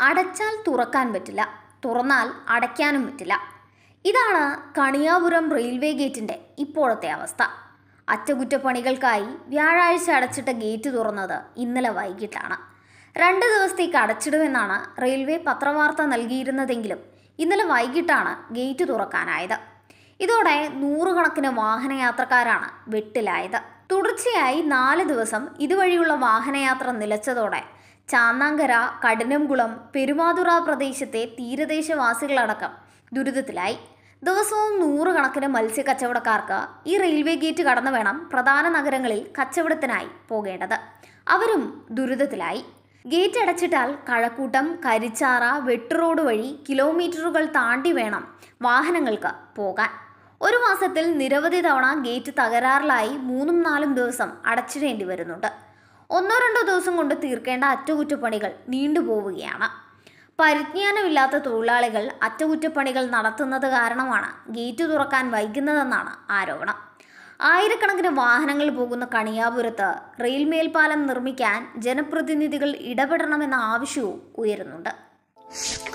അടച്ചാൽ തുറക്കാൻ പറ്റില്ല തുറന്നാൽ അടയ്ക്കാനും പറ്റില്ല ഇതാണ് കണിയാപുരം റെയിൽവേ ഗേറ്റിൻ്റെ ഇപ്പോഴത്തെ അവസ്ഥ അറ്റകുറ്റപ്പണികൾക്കായി വ്യാഴാഴ്ച അടച്ചിട്ട ഗേറ്റ് തുറന്നത് ഇന്നലെ വൈകിട്ടാണ് രണ്ട് ദിവസത്തേക്ക് അടച്ചിടുമെന്നാണ് റെയിൽവേ പത്രവാർത്ത നൽകിയിരുന്നതെങ്കിലും ഇന്നലെ വൈകിട്ടാണ് ഗേറ്റ് തുറക്കാനായത് ഇതോടെ നൂറുകണക്കിന് വാഹനയാത്രക്കാരാണ് വെട്ടിലായത് തുടർച്ചയായി നാല് ദിവസം ഇതുവഴിയുള്ള വാഹനയാത്ര നിലച്ചതോടെ ചാന്നാങ്കര കഠിനംകുളം പെരുമാതുറ പ്രദേശത്തെ തീരദേശവാസികളടക്കം ദുരിതത്തിലായി ദിവസവും നൂറുകണക്കിന് മത്സ്യക്കച്ചവടക്കാർക്ക് ഈ റെയിൽവേ ഗേറ്റ് കടന്നു വേണം പ്രധാന നഗരങ്ങളിൽ കച്ചവടത്തിനായി പോകേണ്ടത് അവരും ദുരിതത്തിലായി ഗേറ്റ് അടച്ചിട്ടാൽ കഴക്കൂട്ടം കരിച്ചാറ വെട്ടുറോഡ് വഴി കിലോമീറ്ററുകൾ താണ്ടി വേണം വാഹനങ്ങൾക്ക് പോകാൻ ഒരു മാസത്തിൽ നിരവധി തവണ ഗേറ്റ് തകരാറിലായി മൂന്നും നാലും ദിവസം അടച്ചിടേണ്ടി വരുന്നുണ്ട് ഒന്നോ രണ്ടോ ദിവസം കൊണ്ട് തീർക്കേണ്ട അറ്റകുറ്റപ്പണികൾ നീണ്ടുപോവുകയാണ് പരിജ്ഞാനമില്ലാത്ത തൊഴിലാളികൾ അറ്റകുറ്റപ്പണികൾ നടത്തുന്നത് കാരണമാണ് ഗേറ്റ് തുറക്കാൻ വൈകുന്നതെന്നാണ് ആരോപണം ആയിരക്കണക്കിന് വാഹനങ്ങൾ പോകുന്ന കണിയാപുരത്ത് റെയിൽ മേൽപ്പാലം നിർമ്മിക്കാൻ ജനപ്രതിനിധികൾ ഇടപെടണമെന്ന ആവശ്യവും ഉയരുന്നുണ്ട്